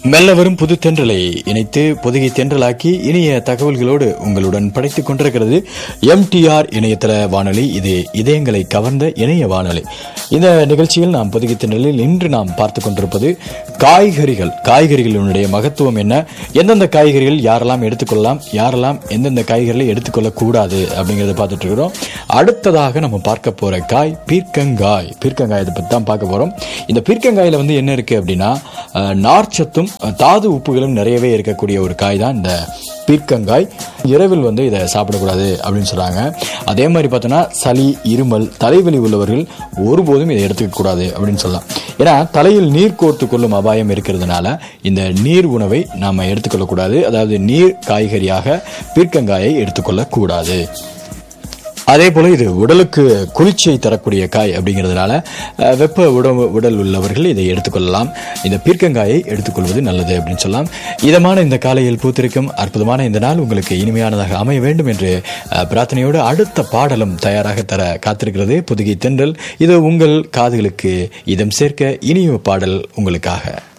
மெல்ல வரும் புது தென்றலை இணைத்து பொதுகை தென்றலாக்கி இனிய தகவல்களோடு உங்களுடன் படைத்துக் கொண்டிருக்கிறது எம்டிஆர் இணையதள வானொலி இது இதயங்களை கவர்ந்த இணைய வானொலி இந்த நிகழ்ச்சியில் நாம் பொதுகை தென்றலில் இன்று நாம் பார்த்து கொண்டிருப்பது காய்கறிகள் காய்கறிகளினுடைய மகத்துவம் என்ன எந்தெந்த காய்கறிகள் யாரெல்லாம் எடுத்துக்கொள்ளலாம் யாரெல்லாம் எந்தெந்த காய்கறிகளை எடுத்துக்கொள்ளக்கூடாது அப்படிங்கறத பார்த்துட்டு இருக்கிறோம் அடுத்ததாக நம்ம பார்க்க போற காய் பீர்க்கங்காய் பீர்க்கங்காய் இதை பற்றி தான் பார்க்க போறோம் இந்த பீர்க்கங்காயில வந்து என்ன இருக்கு அப்படின்னா அஹ், நார்ச்சத்தும் அஹ், தாது உப்புகளும் நிறையவே இருக்கக்கூடிய ஒரு காய் தான் இந்த பீர்க்கங்காய் இரவில் வந்து இதை சாப்பிடக்கூடாது அப்படின்னு சொல்றாங்க அதே மாதிரி பார்த்தோன்னா சளி இருமல் தலைவலி உள்ளவர்கள் ஒருபோதும் இதை எடுத்துக்க கூடாது அப்படின்னு சொல்லலாம் ஏன்னா தலையில் நீர் கோர்த்து கொள்ளும் அபாயம் இருக்கிறதுனால இந்த நீர் உணவை நாம எடுத்துக்கொள்ளக்கூடாது அதாவது நீர் காய்கறியாக பீர்க்கங்காயை எடுத்துக்கொள்ளக்கூடாது அதே போல இது உடலுக்கு குளிர்ச்சியை தரக்கூடிய காய் அப்படிங்கிறதுனால அஹ், வெப்ப உடல் உடல் உள்ளவர்கள் இதை எடுத்துக்கொள்ளலாம் இந்த பீர்க்கங்காயை எடுத்துக்கொள்வது நல்லது அப்படின்னு சொல்லலாம் இதமான இந்த காலையில் பூத்திருக்கும் அற்புதமான இந்த நாள் உங்களுக்கு இனிமையானதாக அமைய வேண்டும் என்று அஹ், பிரார்த்தனையோடு அடுத்த பாடலும் தயாராக தர காத்திருக்கிறது புதுகை தென்றல் இது உங்கள் காதுகளுக்கு இதம் சேர்க்க இனிய பாடல் உங்களுக்காக